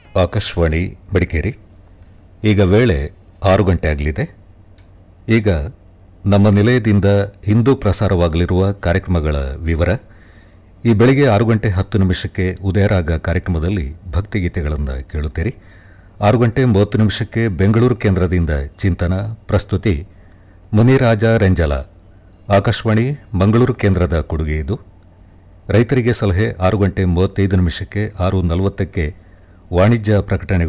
ಆಕಾಶವಾಣಿ ಮಡಿಕೇರಿ ಈಗ ವೇಳೆ ಆರು ಗಂಟೆ ಆಗಲಿದೆ ಈಗ ನಮ್ಮ ನಿಲಯದಿಂದ ಇಂದು ಪ್ರಸಾರವಾಗಲಿರುವ ಕಾರ್ಯಕ್ರಮಗಳ ವಿವರ ಈ ಬೆಳಿಗ್ಗೆ ಆರು ಗಂಟೆ ಹತ್ತು ನಿಮಿಷಕ್ಕೆ ಉದಯರಾಗ ಕಾರ್ಯಕ್ರಮದಲ್ಲಿ ಭಕ್ತಿಗೀತೆಗಳನ್ನು ಕೇಳುತ್ತೀರಿ ಆರು ಗಂಟೆ ಮೂವತ್ತು ನಿಮಿಷಕ್ಕೆ ಬೆಂಗಳೂರು ಕೇಂದ್ರದಿಂದ ಚಿಂತನ ಪ್ರಸ್ತುತಿ ಮುನಿರಾಜ ರೆಂಜಲ ಆಕಾಶವಾಣಿ ಮಂಗಳೂರು ಕೇಂದ್ರದ ಕೊಡುಗೆ ಇದು ರೈತರಿಗೆ ಸಲಹೆ ಆರು ಗಂಟೆ ಮೂವತ್ತೈದು ನಿಮಿಷಕ್ಕೆ ಆರು ನಲವತ್ತಕ್ಕೆ ವಾಣಿಜ್ಯ ಪ್ರಕಟಣೆಗಳು